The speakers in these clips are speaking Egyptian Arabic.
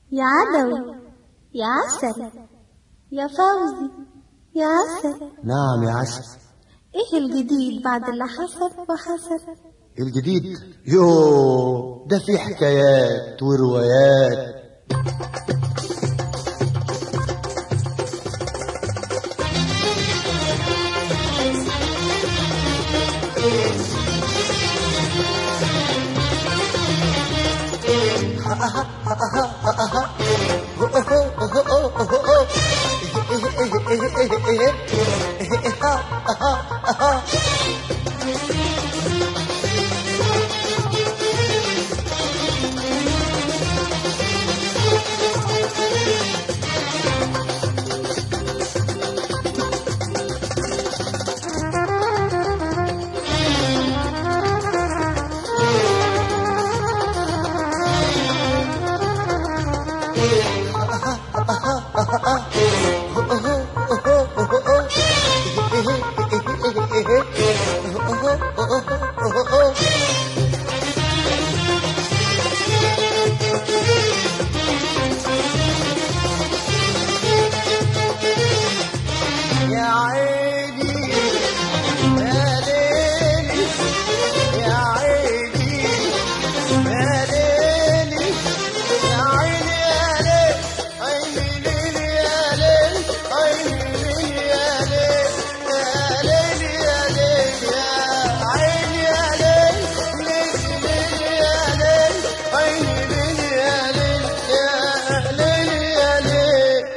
يا عدوي يا عسل يا فوزي يا عسل نعم يا عسل ايه الجديد بعد اللي حصل وحصل الجديد يو ده في حكايات وروايات يا عيني يا ليلي يا عيني يا ليلي يا عيني يا ليل عيني ليلي يا ليل عيني ليلي يا ليل يا ليلي يا ليل يا عيني يا ليل ليلي ليلي يا ليل عيني ليلي يا ليل يا ليلي يا ليل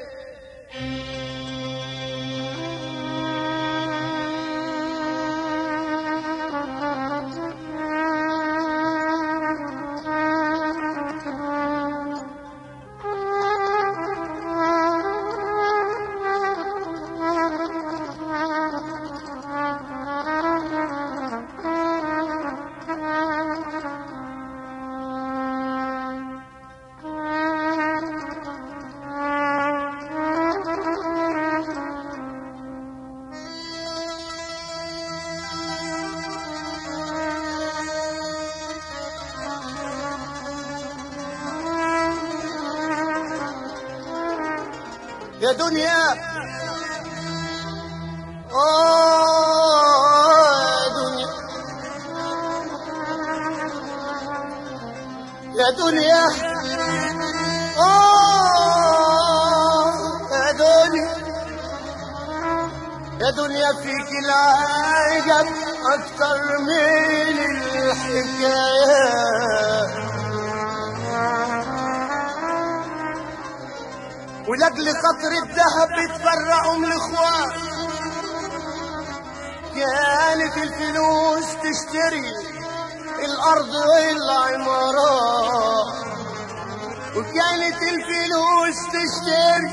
يا دنيا آه يا دنيا يا دنيا آه يا دنيا يا دنيا فيك العجب أكتر من الحكايات ولاجل خاطر الذهب بتفرقهم الاخوان كانت الفلوس تشتري الارض والعمارات وكانت الفلوس تشتري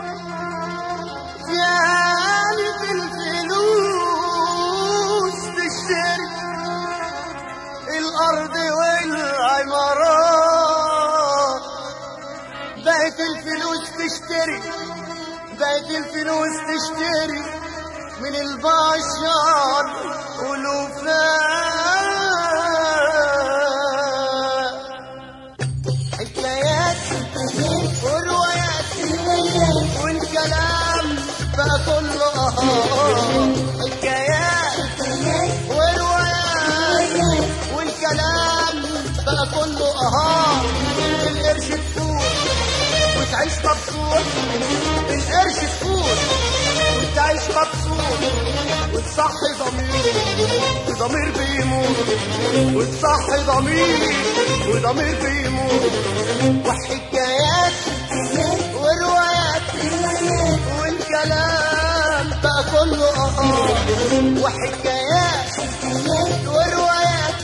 كانت الفلوس تشتري الارض والعمارات بقت الفلوس تشتري بقت الفلوس تشتري من البشر ولوفات حكايات وروايات والكلام بقى كله اه حكايات وروايات والكلام بقى كله اه القرش تفوت وتعيش مبسوط القرش تفوت وتعيش مبسوط وتصحي ضمير وضمير بيموت وتصحي ضمير وضمير بيموت وحكايات وروايات والكلام بقى كله اه وحكايات وروايات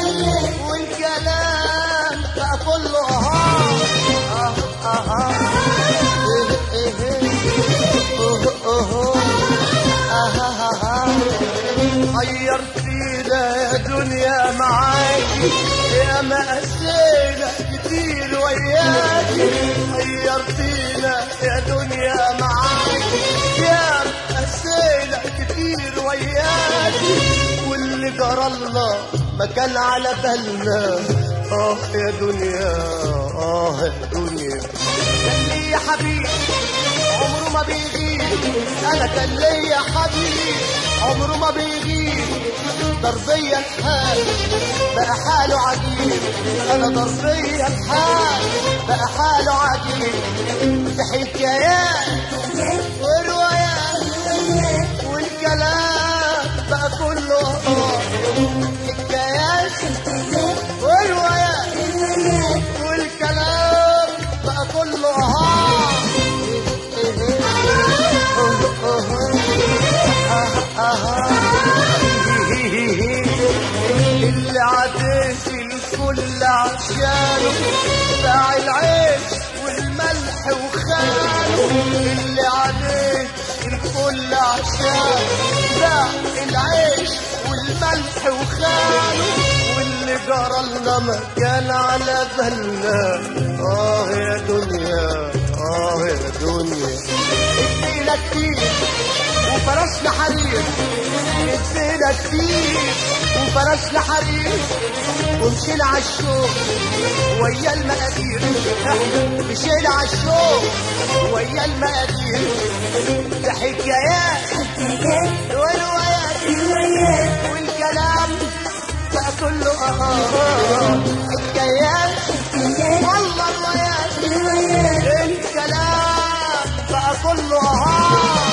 والكلام بقى كله اه اه اه إيه إيه إيه. أوه أوه. آه آه آه. حيرتينا يا دنيا معاكي يا ما قسينا كتير وياكي حيرتينا يا دنيا معاكي يا ما قسينا كتير وياكي واللي جرالنا ما كان على بالنا اه يا دنيا اه يا دنيا كان ليا حبيب عمره ما بيغيب انا كان ليا حبيب عمره ما بيغيب ضربيا الحال بقى حاله عجيب انا ضربيا الحال بقى حاله عجيب في حكايات وروايات والكلام بقى كله آه. حكايات وروايات والكلام بقى كله آه. اللي عديت الكل عشانه باع العيش والملح وخانه اللي عديت الكل عشانه باع العيش والملح وخانه واللي جرى لنا ما كان على بالنا اه يا دنيا اه يا دنيا ادينا كتير وفرشنا حرير ادينا كتير وفرشنا حرير ومشينا عالشوق ويا المقادير احنا مشينا عالشوق ويا المقادير ده حكايات وروايات والكلام بقى كله اه حكايات والله روايات الكلام بقى كله اه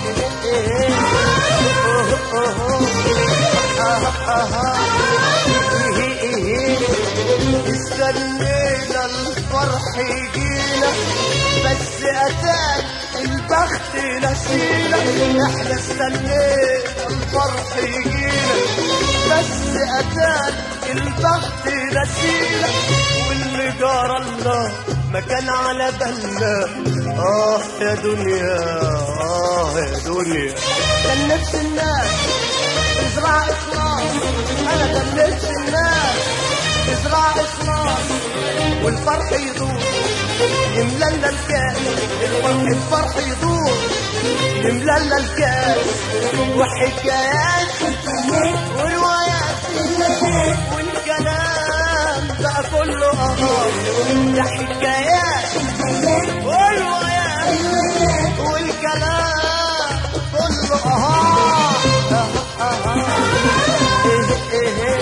استنينا الفرح يجينا بس اتاك البخت نسينا احنا استنينا الفرح يجينا بس اتاك البخت نسينا واللي جرى الله ما كان على بالنا اه يا دنيا اه يا دنيا كان نفس الناس تزرع اخلاص انا كان نفس الناس تزرع اخلاص والفرح يدور يملى لنا الكاس الفرح الفرح يدور يملى لنا الكاس وحكايات وروايات والكلام بقى كله اه ده حكايات وروايات والكلام كله اه آه، آه، آه. إيه، إيه،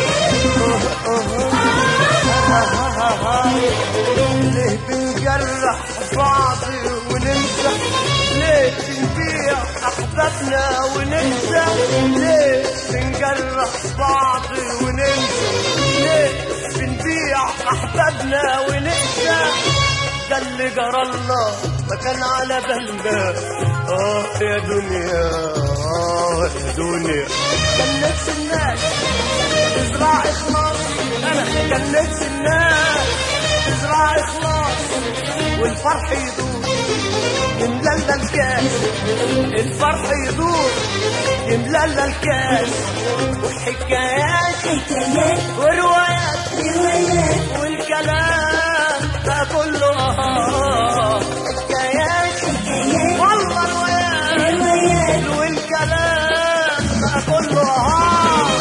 إيه. ليه بنجرح بعض وننسى ليه بنبيع احبابنا وننسى ليه بنجرح بعض وننسى ليه بنبيع احبابنا وننسى ده اللي جرى الله ما كان على بالنا اه يا دنيا اه يا دنيا كان نفس الناس تزرع اخلاص انا كان نفس الناس تزرع اخلاص والفرح يدور يملى لنا الكاس الفرح يدور يملى لنا الكاس وحكايات وروايات والكلام ده كله آه. حكايات والله روايات والكلام ده كله آه.